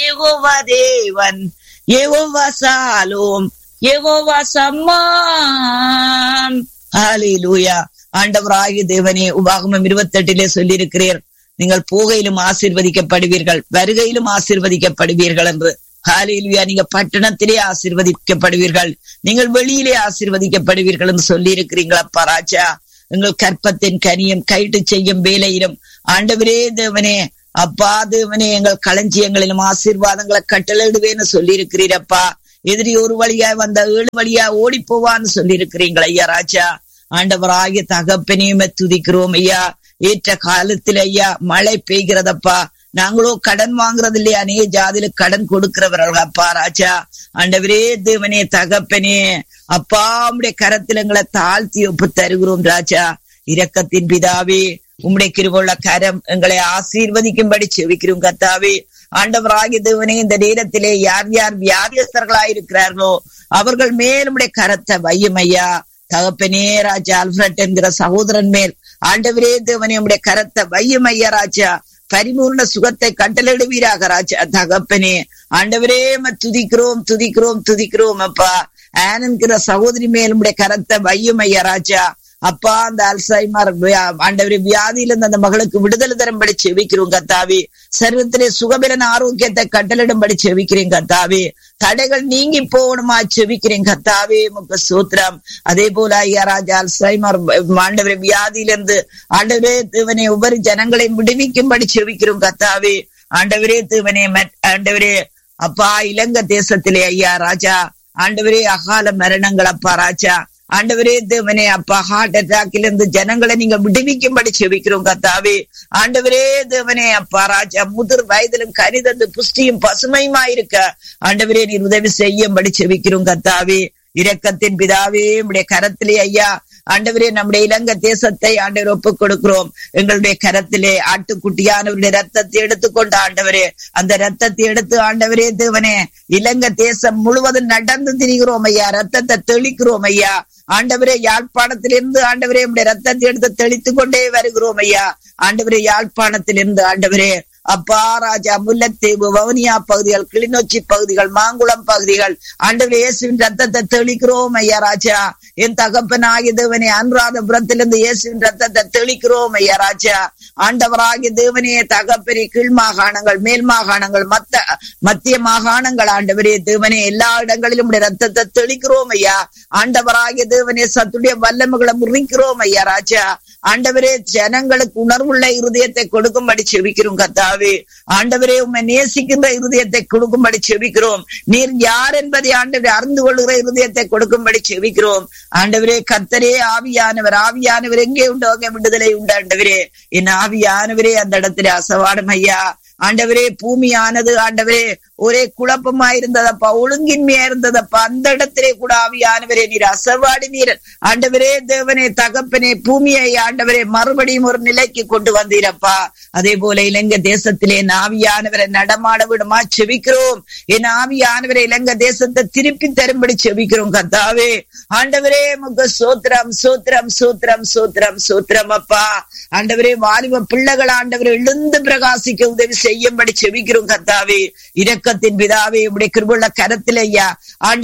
யெகோவா தேவன் யெகோவா சாலோம் யெகோவா சம்மான் ஹalleluya ஆண்டவராகிய தேவனே உபாகமம் இருபத்தெட்டிலே சொல்லியிருக்கிறீர் நீங்கள் போகையிலும் ஆசீர்வதிக்கப்படுவீர்கள் வருகையிலும் ஆசீர்வதிக்கப்படுவீர்கள் என்று ஹalleluya நீங்க பட்டணத்திலே ஆசீர்வதிக்கப்படுவீர்கள் நீங்கள் வெளியிலே ஆசீர்வதிக்கப்படுவீர்கள் என்று சொல்லி இருக்கிறீங்களப்பா ராஜா எங்கள் கற்பத்தின் கனியும் கைட்டு செய்யும் வேலையிலும் ஆண்டவரே தேவனே அப்பா தேவனே எங்கள் களஞ்சியங்களிலும் ஆசீர்வாதங்களை கட்டளையிடுவேன்னு சொல்லி இருக்கிறீரப்பா எதிரி ஒரு வழியா வந்த ஏழு வழியா ஓடி போவான்னு சொல்லி இருக்கிறீங்களா ஐயா ராஜா ஆண்டவராகிய தகப்பனையுமே துதிக்கிறோம் ஐயா ஏற்ற காலத்துல ஐயா மழை பெய்கிறதப்பா நாங்களோ கடன் வாங்குறது இல்லையா அநேக ஜாதியில கடன் கொடுக்கிறவர்கள் அப்பா ராஜா ஆண்டவரே தேவனே தகப்பனே அப்பா உம்முடைய கரத்தில் எங்களை தாழ்த்தி ஒப்பு தருகிறோம் ராஜா இரக்கத்தின் பிதாவே உம்முடைய கிருபுள்ள கரம் எங்களை ஆசீர்வதிக்கும்படி செவிக்கிறோம் கத்தாவே ஆண்டவராகிய தேவனே இந்த நேரத்திலே யார் யார் வியாதியஸ்தர்களாய் இருக்கிறார்களோ அவர்கள் மேல் உம்முடைய கரத்தை வையும் ஐயா தகப்பனே ராஜா அல்ஃபிரட் என்கிற சகோதரன் மேல் ஆண்டவரே தேவனே உம்முடைய கரத்தை வையும் ஐயா ராஜா பரிபூர்ண சுகத்தை கட்டளிடுவீராக ராஜா தகப்பனே ஆண்டவரே ம துதிக்கிறோம் துதிக்கிறோம் துதிக்கிறோம் அப்பா ஆன் என்கிற சகோதரி மேல் உம்முடைய கரத்தை வையும் ஐயா ராஜா அப்பா அந்த அல்சைமர் ஆண்டவரே வியாதியில இருந்து அந்த மகளுக்கு விடுதலை தரும்படி செவிக்கிறோம் கத்தாவே சர்வத்திலே சுகபிரன ஆரோக்கியத்தை கட்டளிடும்படி செவிக்கிறேன் கத்தாவே தடைகள் நீங்கி போகணுமா செவிக்கிறேன் கத்தாவே முக்க சூத்திரம் அதே போல ஐயா ராஜா அல்சைமர் ஆண்டவரே வியாதியிலிருந்து ஆண்டவரே தேவனே ஒவ்வொரு ஜனங்களையும் விடுவிக்கும்படி செவிக்கிறோம் கத்தாவே ஆண்டவரே தேவனே ஆண்டவரே அப்பா இலங்கை தேசத்திலே ஐயா ராஜா ஆண்டவரே அகால மரணங்கள் அப்பா ராஜா ஆண்டவரே தேவனே அப்பா ஹார்ட் அட்டாக்ல இருந்து ஜனங்களை நீங்க விடுவிக்கும்படி செவிக்கிறோம் கத்தாவே ஆண்டவரே தேவனே அப்பா ராஜா முதிர் வயதிலும் கனிதந்து புஷ்டியும் பசுமையுமா இருக்க ஆண்டவரே நீர் உதவி செய்யும்படி செவிக்கிறோம் கத்தாவே இரக்கத்தின் பிதாவே உடைய கரத்திலே ஐயா ஆண்டவரே நம்முடைய இலங்கை தேசத்தை ஆண்டவர் ஒப்புக் கொடுக்கிறோம் எங்களுடைய கரத்திலே ஆட்டுக்குட்டியானவருடைய ரத்தத்தை எடுத்துக்கொண்டு ஆண்டவரே அந்த ரத்தத்தை எடுத்து ஆண்டவரே தேவனே இலங்கை தேசம் முழுவதும் நடந்து திரிகிறோம் ஐயா ரத்தத்தை தெளிக்கிறோம் ஐயா ஆண்டவரே யாழ்ப்பாணத்திலிருந்து ஆண்டவரே நம்முடைய ரத்தத்தை எடுத்து தெளித்து கொண்டே வருகிறோம் ஐயா ஆண்டவரே யாழ்ப்பாணத்திலிருந்து ஆண்டவரே அப்பா ராஜா முல்லைத்தீவு வவுனியா பகுதிகள் கிளிநொச்சி பகுதிகள் மாங்குளம் பகுதிகள் ஆண்டவர் இயேசுவின் ரத்தத்தை தெளிக்கிறோம் ஐயா ராஜா என் தகப்பனாகிய தேவனே அனுராதபுரத்திலிருந்து இயேசுவின் ரத்தத்தை தெளிக்கிறோம் ஐயா ராஜா ஆண்டவராகிய தேவனே தகப்பரி கீழ் மாகாணங்கள் மேல் மாகாணங்கள் மத்த மத்திய மாகாணங்கள் ஆண்டவரே தேவனே எல்லா இடங்களிலும் உடைய ரத்தத்தை தெளிக்கிறோம் ஐயா ஆண்டவராகிய தேவனே சத்துடைய வல்லமைகளை முறிக்கிறோம் ஐயா ராஜா ஆண்டவரே ஜனங்களுக்கு உணர்வுள்ள இருதயத்தை கொடுக்கும்படி செவிக்கிறோம் கத்தாவே ஆண்டவரே உண்மை நேசிக்கின்ற இருதயத்தை கொடுக்கும்படி செவிக்கிறோம் நீர் யார் என்பதை ஆண்டவரே அறிந்து கொள்கிற இருதயத்தை கொடுக்கும்படி செவிக்கிறோம் ஆண்டவரே கர்த்தரே ஆவியானவர் ஆவியானவர் எங்கே உண்டோ அங்கே விடுதலை உண்டு ஆண்டவரே என் ஆவியானவரே அந்த இடத்துல அசவாடம் ஐயா ஆண்டவரே பூமியானது ஆண்டவரே ஒரே குழப்பமா இருந்ததப்பா ஒழுங்கின்மையா இருந்ததப்பா அந்த இடத்திலே கூட ஆவியானவரே நீர் அசவாடி நீர் ஆண்டவரே தேவனே தகப்பனே பூமியை ஆண்டவரே மறுபடியும் ஒரு நிலைக்கு கொண்டு வந்தீரப்பா அதே போல இலங்கை தேசத்திலே என் ஆவியானவரை நடமாட விடுமா செபிக்கிறோம் என் ஆவியானவரை இலங்கை தேசத்தை திருப்பி தரும்படி செபிக்கிறோம் கத்தாவே ஆண்டவரே முக சோத்திரம் சோத்திரம் சோத்திரம் சோத்திரம் சோத்திரம் அப்பா ஆண்டவரே வாலிப பிள்ளைகள் ஆண்டவரை எழுந்து பிரகாசிக்க உதவி செய்யும்படி செபிக்கிறோம் கத்தாவே இரக்கத்தின் பிதாவே உடைய கிருபுள்ள கரத்திலேயா ஆண்டவர்